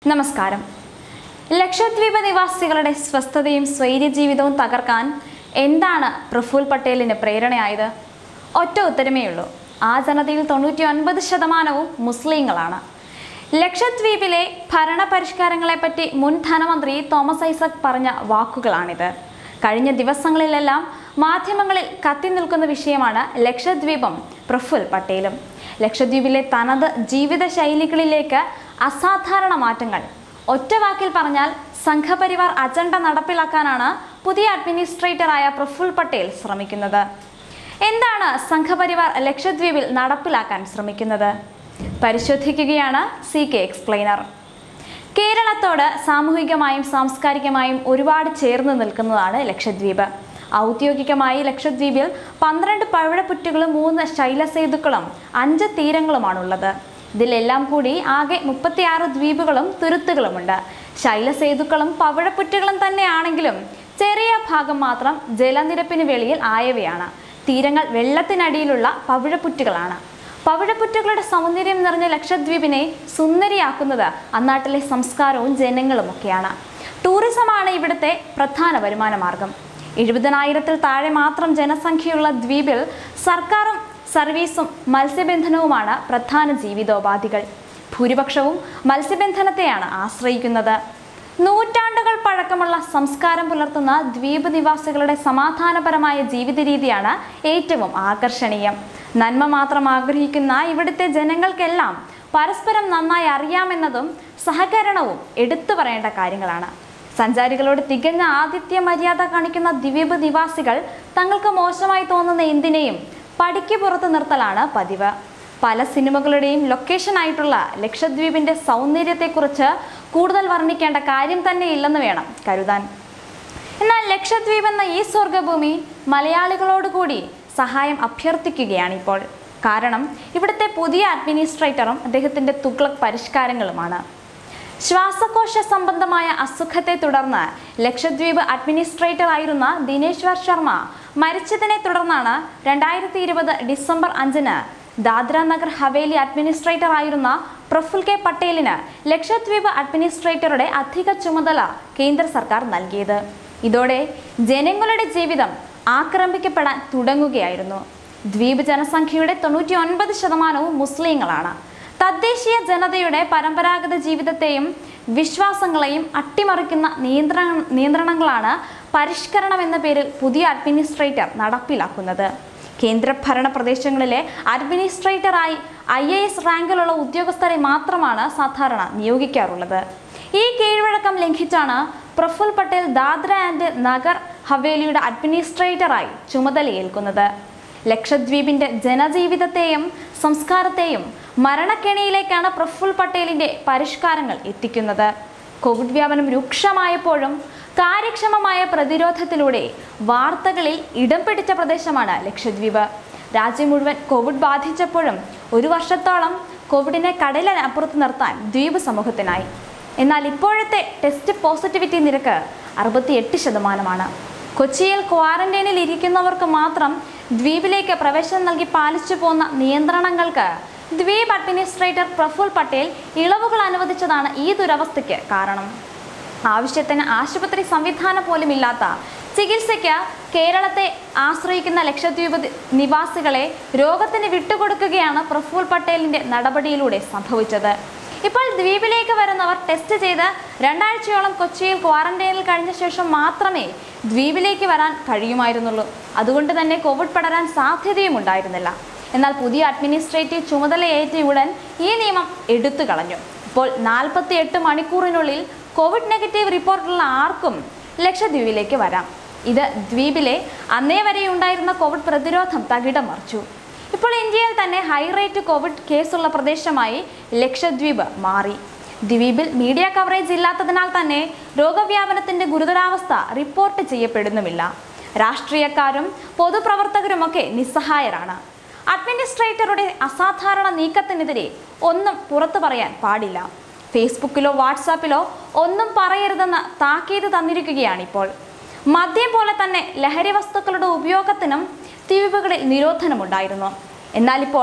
നമസ്കാരം ലക്ഷദ്വീപ് നിവാസികളുടെ സ്വസ്ഥതയും സ്വൈര്യ ജീവിതവും തകർക്കാൻ എന്താണ് പ്രഫുൽ പട്ടേലിന് പ്രേരണയായത് ഒറ്റ ഉത്തരമേ ഉള്ളൂ ആ ജനതയിൽ തൊണ്ണൂറ്റി ഒൻപത് ശതമാനവും മുസ്ലിങ്ങളാണ് ലക്ഷദ്വീപിലെ ഭരണപരിഷ്കാരങ്ങളെപ്പറ്റി മുൻ ധനമന്ത്രി തോമസ് ഐസക് പറഞ്ഞ വാക്കുകളാണിത് കഴിഞ്ഞ ദിവസങ്ങളിലെല്ലാം മാധ്യമങ്ങളിൽ കത്തി നിൽക്കുന്ന വിഷയമാണ് ലക്ഷദ്വീപും പ്രഫുൽ പട്ടേലും ലക്ഷദ്വീപിലെ തനത് ജീവിത ശൈലികളിലേക്ക് അസാധാരണ മാറ്റങ്ങൾ ഒറ്റ വാക്കിൽ പറഞ്ഞാൽ സംഘപരിവാർ അജണ്ട നടപ്പിലാക്കാനാണ് പുതിയ അഡ്മിനിസ്ട്രേറ്ററായ പ്രഫുൽ പട്ടേൽ ശ്രമിക്കുന്നത് എന്താണ് സംഘപരിവാർ ലക്ഷദ്വീപിൽ നടപ്പിലാക്കാൻ ശ്രമിക്കുന്നത് പരിശോധിക്കുകയാണ് സി കെ എക്സ്പ്ലെയിനർ കേരളത്തോട് സാമൂഹികമായും സാംസ്കാരികമായും ഒരുപാട് ചേർന്ന് നിൽക്കുന്നതാണ് ലക്ഷദ്വീപ് ഔദ്യോഗികമായി ലക്ഷദ്വീപിൽ പന്ത്രണ്ട് പവിഴപ്പുറ്റുകളും മൂന്ന് ശൈലസേതുക്കളും അഞ്ച് തീരങ്ങളുമാണുള്ളത് ഇതിലെല്ലാം കൂടി ആകെ മുപ്പത്തിയാറ് ദ്വീപുകളും തുരുത്തുകളുമുണ്ട് ശൈലസേതുക്കളും പവിഴപ്പുറ്റുകളും തന്നെയാണെങ്കിലും ചെറിയ ഭാഗം മാത്രം ജലനിരപ്പിന് വെളിയിൽ ആയവയാണ് തീരങ്ങൾ വെള്ളത്തിനടിയിലുള്ള പവിഴപ്പുറ്റുകളാണ് പവിഴപ്പുറ്റുകളുടെ സൗന്ദര്യം നിറഞ്ഞ ലക്ഷദ്വീപിനെ സുന്ദരിയാക്കുന്നത് അന്നാട്ടിലെ സംസ്കാരവും ജനങ്ങളുമൊക്കെയാണ് ടൂറിസമാണ് ഇവിടുത്തെ പ്രധാന വരുമാന മാർഗം എഴുപതിനായിരത്തിൽ താഴെ മാത്രം ജനസംഖ്യയുള്ള ദ്വീപിൽ സർക്കാരും സർവീസും മത്സ്യബന്ധനവുമാണ് പ്രധാന ജീവിതോപാധികൾ ഭൂരിപക്ഷവും മത്സ്യബന്ധനത്തെയാണ് ആശ്രയിക്കുന്നത് നൂറ്റാണ്ടുകൾ പഴക്കമുള്ള സംസ്കാരം പുലർത്തുന്ന ദ്വീപ് നിവാസികളുടെ സമാധാനപരമായ ജീവിത രീതിയാണ് ഏറ്റവും ആകർഷണീയം നന്മ മാത്രം ആഗ്രഹിക്കുന്ന ഇവിടുത്തെ ജനങ്ങൾക്കെല്ലാം പരസ്പരം നന്നായി അറിയാമെന്നതും സഹകരണവും എടുത്തു പറയേണ്ട കാര്യങ്ങളാണ് സഞ്ചാരികളോട് തികഞ്ഞ ആതിഥ്യ മര്യാദ കാണിക്കുന്ന ദ്വീപ് നിവാസികൾ തങ്ങൾക്ക് മോശമായി തോന്നുന്ന എന്തിനേയും പടിക്ക് പുറത്ത് നിർത്തലാണ് പതിവ് പല സിനിമകളുടെയും ലൊക്കേഷൻ ആയിട്ടുള്ള ലക്ഷദ്വീപിന്റെ സൗന്ദര്യത്തെക്കുറിച്ച് കൂടുതൽ വർണ്ണിക്കേണ്ട കാര്യം തന്നെ ഇല്ലെന്ന് വേണം കരുതാൻ എന്നാൽ ലക്ഷദ്വീപ് എന്ന ഈ സ്വർഗഭൂമി മലയാളികളോട് കൂടി സഹായം അഭ്യർത്ഥിക്കുകയാണിപ്പോൾ കാരണം ഇവിടുത്തെ പുതിയ അഡ്മിനിസ്ട്രേറ്ററും അദ്ദേഹത്തിന്റെ തുഗ്ലക് പരിഷ്കാരങ്ങളുമാണ് ശ്വാസകോശ സംബന്ധമായ അസുഖത്തെ തുടർന്ന് ലക്ഷദ്വീപ് അഡ്മിനിസ്ട്രേറ്റർ ആയിരുന്ന ദിനേശ്വർ ശർമ്മ മരിച്ചതിനെ തുടർന്നാണ് രണ്ടായിരത്തി ഇരുപത് ഡിസംബർ അഞ്ചിന് ദാദ്ര നഗർ ഹവേലി അഡ്മിനിസ്ട്രേറ്റർ ആയിരുന്ന പ്രഫുൽ കെ പട്ടേലിന് ലക്ഷദ്വീപ് അഡ്മിനിസ്ട്രേറ്ററുടെ അധിക ചുമതല കേന്ദ്ര സർക്കാർ നൽകിയത് ഇതോടെ ജനങ്ങളുടെ ജീവിതം ആക്രമിക്കപ്പെടാൻ തുടങ്ങുകയായിരുന്നു ദ്വീപ് ജനസംഖ്യയുടെ തൊണ്ണൂറ്റി ഒൻപത് ശതമാനവും മുസ്ലിങ്ങളാണ് തദ്ദേശീയ ജനതയുടെ പരമ്പരാഗത ജീവിതത്തെയും വിശ്വാസങ്ങളെയും അട്ടിമറിക്കുന്ന നിയന്ത്രണ നിയന്ത്രണങ്ങളാണ് പരിഷ്കരണം എന്ന പേരിൽ പുതിയ അഡ്മിനിസ്ട്രേറ്റർ നടപ്പിലാക്കുന്നത് കേന്ദ്രഭരണ പ്രദേശങ്ങളിലെ അഡ്മിനിസ്ട്രേറ്ററായി ഐ എ എസ് റാങ്കിലുള്ള ഉദ്യോഗസ്ഥരെ മാത്രമാണ് സാധാരണ നിയോഗിക്കാറുള്ളത് ഈ കീഴ്വഴക്കം ലംഘിച്ചാണ് പ്രഫുൽ പട്ടേൽ ദാദ്ര ആൻഡ് നഗർ ഹവേലിയുടെ അഡ്മിനിസ്ട്രേറ്ററായി ചുമതലയേൽക്കുന്നത് ലക്ഷദ്വീപിന്റെ ജനജീവിതത്തെയും സംസ്കാരത്തെയും മരണക്കെണിയിലേക്കാണ് പ്രഫുൽ പട്ടേലിന്റെ പരിഷ്കാരങ്ങൾ എത്തിക്കുന്നത് കോവിഡ് വ്യാപനം രൂക്ഷമായപ്പോഴും കാര്യക്ഷമമായ പ്രതിരോധത്തിലൂടെ വാർത്തകളിൽ ഇടം പിടിച്ച പ്രദേശമാണ് ലക്ഷദ്വീപ് രാജ്യം മുഴുവൻ കോവിഡ് ബാധിച്ചപ്പോഴും ഒരു വർഷത്തോളം കോവിഡിനെ കടലിനപ്പുറത്ത് നിർത്താൻ ദ്വീപ് സമൂഹത്തിനായി എന്നാൽ ഇപ്പോഴത്തെ ടെസ്റ്റ് പോസിറ്റിവിറ്റി നിരക്ക് അറുപത്തിയെട്ട് ശതമാനമാണ് കൊച്ചിയിൽ ക്വാറന്റൈനിൽ ഇരിക്കുന്നവർക്ക് മാത്രം ദ്വീപിലേക്ക് പ്രവേശനം നൽകി പാലിച്ചു പോന്ന നിയന്ത്രണങ്ങൾക്ക് ദ്വീപ് അഡ്മിനിസ്ട്രേറ്റർ പ്രഫുൽ പട്ടേൽ ഇളവുകൾ അനുവദിച്ചതാണ് ഈ ദുരവസ്ഥയ്ക്ക് കാരണം ആവശ്യത്തിന് ആശുപത്രി സംവിധാനം പോലും ഇല്ലാത്ത ചികിത്സയ്ക്ക് കേരളത്തെ ആശ്രയിക്കുന്ന ലക്ഷദ്വീപ് നി- നിവാസികളെ രോഗത്തിന് വിട്ടുകൊടുക്കുകയാണ് പ്രഫുൽ പട്ടേലിന്റെ നടപടിയിലൂടെ സംഭവിച്ചത് ഇപ്പോൾ ദ്വീപിലേക്ക് വരുന്നവർ ടെസ്റ്റ് ചെയ്ത് രണ്ടാഴ്ചയോളം കൊച്ചിയിൽ ക്വാറന്റൈനിൽ കഴിഞ്ഞ ശേഷം മാത്രമേ ദ്വീപിലേക്ക് വരാൻ കഴിയുമായിരുന്നുള്ളൂ അതുകൊണ്ട് തന്നെ കോവിഡ് പടരാൻ സാധ്യതയും ഉണ്ടായിരുന്നില്ല എന്നാൽ പുതിയ അഡ്മിനിസ്ട്രേറ്റീവ് ചുമതലയേറ്റ ഉടൻ ഈ നിയമം എടുത്തു കളഞ്ഞു ഇപ്പോൾ നാൽപ്പത്തി എട്ട് മണിക്കൂറിനുള്ളിൽ കോവിഡ് നെഗറ്റീവ് റിപ്പോർട്ടുള്ള ആർക്കും ലക്ഷദ്വീപിലേക്ക് വരാം ഇത് ദ്വീപിലെ അന്നേ വരെ ഉണ്ടായിരുന്ന കോവിഡ് പ്രതിരോധം തകിടം മറിച്ചു ഇപ്പോൾ ഇന്ത്യയിൽ തന്നെ ഹൈ റേറ്റ് കോവിഡ് കേസുള്ള പ്രദേശമായി ലക്ഷദ്വീപ് മാറി ദ്വീപിൽ മീഡിയ കവറേജ് ഇല്ലാത്തതിനാൽ തന്നെ രോഗവ്യാപനത്തിന്റെ ഗുരുതരാവസ്ഥ റിപ്പോർട്ട് ചെയ്യപ്പെടുന്നുമില്ല രാഷ്ട്രീയക്കാരും പൊതുപ്രവർത്തകരുമൊക്കെ നിസ്സഹായരാണ് അഡ്മിനിസ്ട്രേറ്ററുടെ അസാധാരണ നീക്കത്തിനെതിരെ ഒന്നും പുറത്തു പറയാൻ പാടില്ല ഫേസ്ബുക്കിലോ വാട്സാപ്പിലോ ഒന്നും പറയരുതെന്ന് താക്കീത് തന്നിരിക്കുകയാണിപ്പോൾ മദ്യം പോലെ തന്നെ ലഹരി വസ്തുക്കളുടെ ഉപയോഗത്തിനും ദ്വീപുകളിൽ നിരോധനമുണ്ടായിരുന്നു എന്നാൽ ഇപ്പോൾ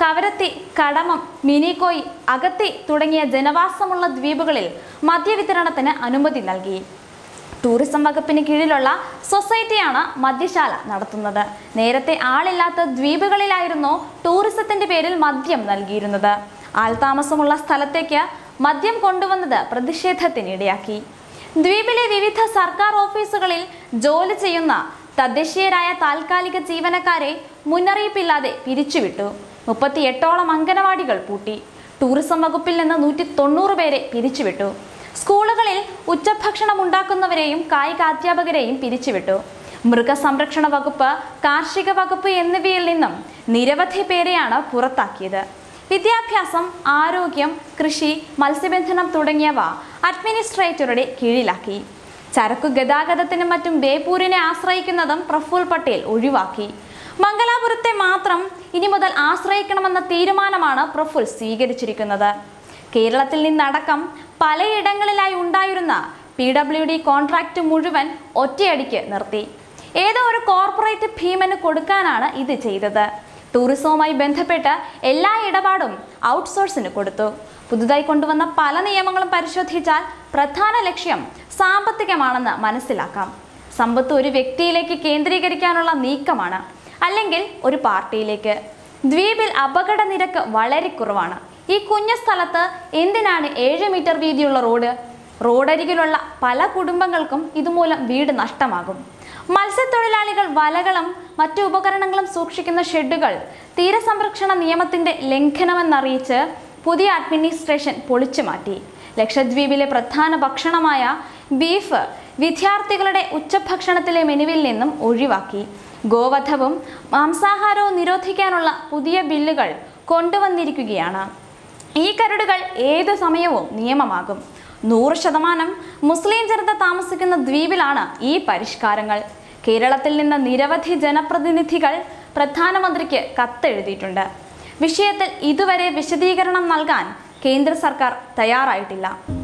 കവരത്തി കടമം മിനിക്കോയി അഗത്തി തുടങ്ങിയ ജനവാസമുള്ള ദ്വീപുകളിൽ മദ്യവിതരണത്തിന് അനുമതി നൽകി ടൂറിസം വകുപ്പിന് കീഴിലുള്ള സൊസൈറ്റിയാണ് മദ്യശാല നടത്തുന്നത് നേരത്തെ ആളില്ലാത്ത ദ്വീപുകളിലായിരുന്നു ടൂറിസത്തിന്റെ പേരിൽ മദ്യം നൽകിയിരുന്നത് ആൾതാമസമുള്ള സ്ഥലത്തേക്ക് മദ്യം കൊണ്ടുവന്നത് പ്രതിഷേധത്തിനിടയാക്കി ദ്വീപിലെ വിവിധ സർക്കാർ ഓഫീസുകളിൽ ജോലി ചെയ്യുന്ന തദ്ദേശീയരായ താൽക്കാലിക ജീവനക്കാരെ മുന്നറിയിപ്പില്ലാതെ പിരിച്ചുവിട്ടു മുപ്പത്തിയെട്ടോളം അംഗനവാടികൾ പൂട്ടി ടൂറിസം വകുപ്പിൽ നിന്ന് നൂറ്റി തൊണ്ണൂറ് പേരെ പിരിച്ചുവിട്ടു സ്കൂളുകളിൽ ഉച്ചഭക്ഷണം ഉണ്ടാക്കുന്നവരെയും കായിക അധ്യാപകരെയും പിരിച്ചുവിട്ടു മൃഗസംരക്ഷണ വകുപ്പ് കാർഷിക വകുപ്പ് എന്നിവയിൽ നിന്നും നിരവധി പേരെയാണ് പുറത്താക്കിയത് വിദ്യാഭ്യാസം ആരോഗ്യം കൃഷി മത്സ്യബന്ധനം തുടങ്ങിയവ അഡ്മിനിസ്ട്രേറ്ററുടെ കീഴിലാക്കി ചരക്കു ഗതാഗതത്തിനും മറ്റും ബേപ്പൂരിനെ ആശ്രയിക്കുന്നതും പ്രഫുൽ പട്ടേൽ ഒഴിവാക്കി മംഗലാപുരത്തെ മാത്രം ഇനി മുതൽ ആശ്രയിക്കണമെന്ന തീരുമാനമാണ് പ്രഫുൽ സ്വീകരിച്ചിരിക്കുന്നത് കേരളത്തിൽ നിന്നടക്കം പലയിടങ്ങളിലായി ഉണ്ടായിരുന്ന പി ഡബ്ല്യു ഡി കോൺട്രാക്റ്റ് മുഴുവൻ ഒറ്റയടിക്ക് നിർത്തി ഏതോ ഒരു കോർപ്പറേറ്റ് ഭീമന് കൊടുക്കാനാണ് ഇത് ചെയ്തത് ടൂറിസവുമായി ബന്ധപ്പെട്ട് എല്ലാ ഇടപാടും ഔട്ട്സോഴ്സിന് കൊടുത്തു പുതുതായി കൊണ്ടുവന്ന പല നിയമങ്ങളും പരിശോധിച്ചാൽ പ്രധാന ലക്ഷ്യം സാമ്പത്തികമാണെന്ന് മനസ്സിലാക്കാം സമ്പത്ത് ഒരു വ്യക്തിയിലേക്ക് കേന്ദ്രീകരിക്കാനുള്ള നീക്കമാണ് അല്ലെങ്കിൽ ഒരു പാർട്ടിയിലേക്ക് ദ്വീപിൽ അപകട നിരക്ക് വളരെ കുറവാണ് ഈ കുഞ്ഞു സ്ഥലത്ത് എന്തിനാണ് ഏഴ് മീറ്റർ വീതിയുള്ള റോഡ് റോഡരികിലുള്ള പല കുടുംബങ്ങൾക്കും ഇതുമൂലം വീട് നഷ്ടമാകും മത്സ്യത്തൊഴിലാളികൾ വലകളും മറ്റു ഉപകരണങ്ങളും സൂക്ഷിക്കുന്ന ഷെഡുകൾ തീരസംരക്ഷണ നിയമത്തിന്റെ ലംഘനമെന്നറിയിച്ച് പുതിയ അഡ്മിനിസ്ട്രേഷൻ പൊളിച്ചു മാറ്റി ലക്ഷദ്വീപിലെ പ്രധാന ഭക്ഷണമായ ബീഫ് വിദ്യാർത്ഥികളുടെ ഉച്ചഭക്ഷണത്തിലെ മെനുവിൽ നിന്നും ഒഴിവാക്കി ഗോവധവും മാംസാഹാരവും നിരോധിക്കാനുള്ള പുതിയ ബില്ലുകൾ കൊണ്ടുവന്നിരിക്കുകയാണ് ഈ കരടുകൾ ഏതു സമയവും നിയമമാകും നൂറ് ശതമാനം മുസ്ലിം ജനത താമസിക്കുന്ന ദ്വീപിലാണ് ഈ പരിഷ്കാരങ്ങൾ കേരളത്തിൽ നിന്ന് നിരവധി ജനപ്രതിനിധികൾ പ്രധാനമന്ത്രിക്ക് കത്തെഴുതിയിട്ടുണ്ട് വിഷയത്തിൽ ഇതുവരെ വിശദീകരണം നൽകാൻ കേന്ദ്ര സർക്കാർ തയ്യാറായിട്ടില്ല